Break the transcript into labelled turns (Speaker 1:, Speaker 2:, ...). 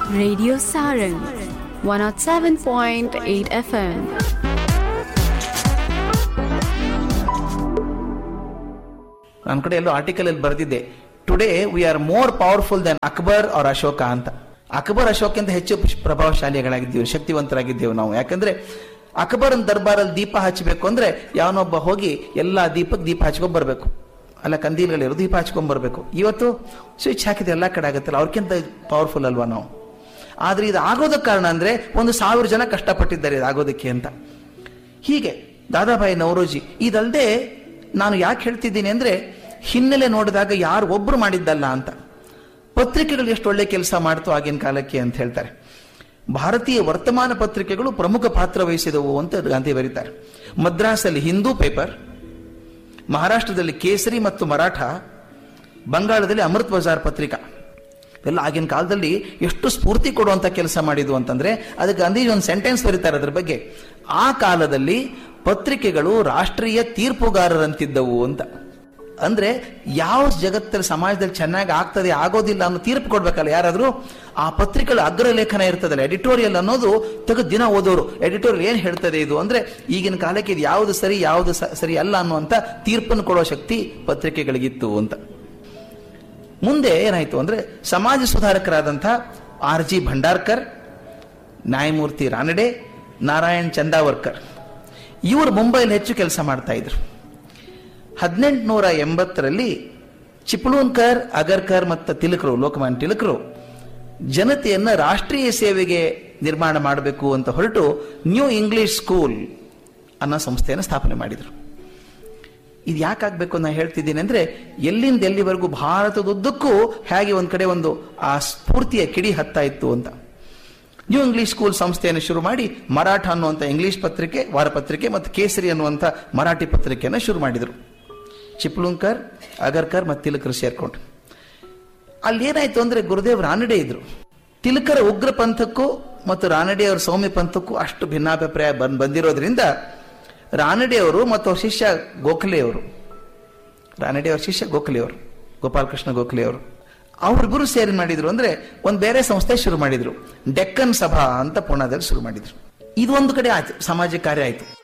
Speaker 1: Radio Sarang 107.8 FM.
Speaker 2: ನನ್ನ ಕಡೆ ಎಲ್ಲೋ ಆರ್ಟಿಕಲ್ ಅಲ್ಲಿ ಬರೆದಿದ್ದೆ today we are more powerful than Akbar ಅವ್ರ ಅಶೋಕ ಅಂತ ಅಕ್ಬರ್ ಅಶೋಕ್ಕಿಂತ ಹೆಚ್ಚು ಪ್ರಭಾವಶಾಲಿಗಳಾಗಿದ್ದೀವಿ ಶಕ್ತಿವಂತರಾಗಿದ್ದೇವೆ ನಾವು ಯಾಕಂದ್ರೆ ಅಕ್ಬರನ್ ದರ್ಬಾರಲ್ಲಿ ದೀಪ ಹಚ್ಚಬೇಕು ಅಂದ್ರೆ ಯಾವನೊಬ್ಬ ಹೋಗಿ ಎಲ್ಲಾ ದೀಪಕ್ಕೆ ದೀಪ ಹಚ್ಕೊಂಡ್ ಬರ್ಬೇಕು ಅಲ್ಲ ಕಂದೀಲ್ಗಳಿರೋ ದೀಪ ಹಚ್ಕೊಂಡ್ ಬರ್ಬೇಕು ಇವತ್ತು ಸ್ವಿಚ್ ಹಾಕಿದ್ರೆ ಎಲ್ಲಾ ಕಡೆ ಆಗುತ್ತಲ್ಲ ಅವ್ರಕ್ಕಿಂತ ಪವರ್ಫುಲ್ ಅಲ್ವಾ ನಾವು ಆದ್ರೆ ಇದು ಆಗೋದಕ್ಕೆ ಕಾರಣ ಅಂದ್ರೆ ಒಂದು ಸಾವಿರ ಜನ ಕಷ್ಟಪಟ್ಟಿದ್ದಾರೆ ಇದು ಆಗೋದಕ್ಕೆ ಅಂತ ಹೀಗೆ ದಾದಾಬಾಯಿ ನವರೋಜಿ ಇದಲ್ಲದೆ ನಾನು ಯಾಕೆ ಹೇಳ್ತಿದ್ದೀನಿ ಅಂದ್ರೆ ಹಿನ್ನೆಲೆ ನೋಡಿದಾಗ ಯಾರು ಒಬ್ರು ಮಾಡಿದ್ದಲ್ಲ ಅಂತ ಪತ್ರಿಕೆಗಳು ಎಷ್ಟು ಒಳ್ಳೆ ಕೆಲಸ ಮಾಡ್ತು ಆಗಿನ ಕಾಲಕ್ಕೆ ಅಂತ ಹೇಳ್ತಾರೆ ಭಾರತೀಯ ವರ್ತಮಾನ ಪತ್ರಿಕೆಗಳು ಪ್ರಮುಖ ಪಾತ್ರ ವಹಿಸಿದವು ಅಂತ ಗಾಂಧಿ ಬರೀತಾರೆ ಮದ್ರಾಸಲ್ಲಿ ಹಿಂದೂ ಪೇಪರ್ ಮಹಾರಾಷ್ಟ್ರದಲ್ಲಿ ಕೇಸರಿ ಮತ್ತು ಮರಾಠ ಬಂಗಾಳದಲ್ಲಿ ಅಮೃತ್ ಬಜಾರ್ ಪತ್ರಿಕಾ ಎಲ್ಲ ಆಗಿನ ಕಾಲದಲ್ಲಿ ಎಷ್ಟು ಸ್ಫೂರ್ತಿ ಕೊಡುವಂತ ಕೆಲಸ ಮಾಡಿದ್ವು ಅಂತಂದ್ರೆ ಅದಕ್ಕೆ ಗಾಂಧೀಜಿ ಒಂದು ಸೆಂಟೆನ್ಸ್ ಬರೀತಾರೆ ಅದ್ರ ಬಗ್ಗೆ ಆ ಕಾಲದಲ್ಲಿ ಪತ್ರಿಕೆಗಳು ರಾಷ್ಟ್ರೀಯ ತೀರ್ಪುಗಾರರಂತಿದ್ದವು ಅಂತ ಅಂದ್ರೆ ಯಾವ ಜಗತ್ತಲ್ಲಿ ಸಮಾಜದಲ್ಲಿ ಚೆನ್ನಾಗಿ ಆಗ್ತದೆ ಆಗೋದಿಲ್ಲ ಅನ್ನೋ ತೀರ್ಪು ಕೊಡ್ಬೇಕಲ್ಲ ಯಾರಾದ್ರೂ ಆ ಪತ್ರಿಕೆಗಳ ಅಗ್ರಲೇಖನ ಇರ್ತದಲ್ಲ ಎಡಿಟೋರಿಯಲ್ ಅನ್ನೋದು ತೆಗೆದು ದಿನ ಓದೋರು ಎಡಿಟೋರಿಯಲ್ ಏನ್ ಹೇಳ್ತದೆ ಇದು ಅಂದ್ರೆ ಈಗಿನ ಕಾಲಕ್ಕೆ ಇದು ಯಾವುದು ಸರಿ ಯಾವುದು ಸ- ಸರಿ ಅಲ್ಲ ಅನ್ನುವಂತ ತೀರ್ಪನ್ನು ಕೊಡೋ ಶಕ್ತಿ ಪತ್ರಿಕೆಗಳಿಗಿತ್ತು ಅಂತ ಮುಂದೆ ಏನಾಯ್ತು ಅಂದ್ರೆ ಸಮಾಜ ಸುಧಾರಕರಾದಂಥ ಆರ್ ಜಿ ಭಂಡಾರ್ಕರ್ ನ್ಯಾಯಮೂರ್ತಿ ರಾನಡೆ ನಾರಾಯಣ್ ಚಂದಾವರ್ಕರ್ ಇವರು ಮುಂಬೈಲಿ ಹೆಚ್ಚು ಕೆಲಸ ಮಾಡ್ತಾ ಇದ್ರು ಹದಿನೆಂಟುನೂರ ಎಂಬತ್ತರಲ್ಲಿ ಚಿಪ್ಲೂನ್ಕರ್ ಅಗರ್ಕರ್ ಮತ್ತು ತಿಲಕರು ಲೋಕಮಾನ್ಯ ತಿಲಕರು ಜನತೆಯನ್ನ ರಾಷ್ಟ್ರೀಯ ಸೇವೆಗೆ ನಿರ್ಮಾಣ ಮಾಡಬೇಕು ಅಂತ ಹೊರಟು ನ್ಯೂ ಇಂಗ್ಲಿಷ್ ಸ್ಕೂಲ್ ಅನ್ನೋ ಸಂಸ್ಥೆಯನ್ನು ಸ್ಥಾಪನೆ ಮಾಡಿದರು ಇದು ಯಾಕಾಗಬೇಕು ನಾನು ಹೇಳ್ತಿದ್ದೀನಿ ಅಂದ್ರೆ ಎಲ್ಲಿಂದ ಎಲ್ಲಿವರೆಗೂ ಭಾರತದುದ್ದಕ್ಕೂ ಹೇಗೆ ಒಂದ್ ಕಡೆ ಒಂದು ಆ ಸ್ಫೂರ್ತಿಯ ಕಿಡಿ ಹತ್ತಾ ಇತ್ತು ಅಂತ ನ್ಯೂ ಇಂಗ್ಲಿಷ್ ಸ್ಕೂಲ್ ಸಂಸ್ಥೆಯನ್ನು ಶುರು ಮಾಡಿ ಮರಾಠ ಅನ್ನುವಂಥ ಇಂಗ್ಲಿಷ್ ಪತ್ರಿಕೆ ವಾರಪತ್ರಿಕೆ ಮತ್ತು ಕೇಸರಿ ಅನ್ನುವಂಥ ಮರಾಠಿ ಪತ್ರಿಕೆಯನ್ನು ಶುರು ಮಾಡಿದರು ಚಿಪ್ಲುಂಕರ್ ಅಗರ್ಕರ್ ಮತ್ತು ತಿಲಕರು ಸೇರ್ಕೊಂಡು ಅಲ್ಲಿ ಏನಾಯ್ತು ಅಂದ್ರೆ ಗುರುದೇವ್ ರಾನಡೆ ಇದ್ರು ತಿಲಕರ ಉಗ್ರ ಪಂಥಕ್ಕೂ ಮತ್ತು ರಾನಡೆ ಅವರ ಸೌಮ್ಯ ಪಂಥಕ್ಕೂ ಅಷ್ಟು ಭಿನ್ನಾಭಿಪ್ರಾಯ ಬಂದ್ ಬಂದಿರೋದ್ರಿಂದ ರಾನಡೆ ಅವರು ಮತ್ತು ಅವ್ರ ಶಿಷ್ಯ ಗೋಖಲೆ ಅವರು ರಾನಡೆ ಅವರ ಶಿಷ್ಯ ಗೋಖಲೆ ಅವರು ಗೋಪಾಲಕೃಷ್ಣ ಗೋಖಲೆ ಅವರು ಅವ್ರಿಬ್ಬರು ಸೇರಿ ಮಾಡಿದ್ರು ಅಂದ್ರೆ ಒಂದು ಬೇರೆ ಸಂಸ್ಥೆ ಶುರು ಮಾಡಿದ್ರು ಡೆಕ್ಕನ್ ಸಭಾ ಅಂತ ಪುಣಾದಲ್ಲಿ ಶುರು ಮಾಡಿದ್ರು ಇದು ಒಂದು ಕಡೆ ಆಯ್ತು ಸಮಾಜ ಕಾರ್ಯ ಆಯ್ತು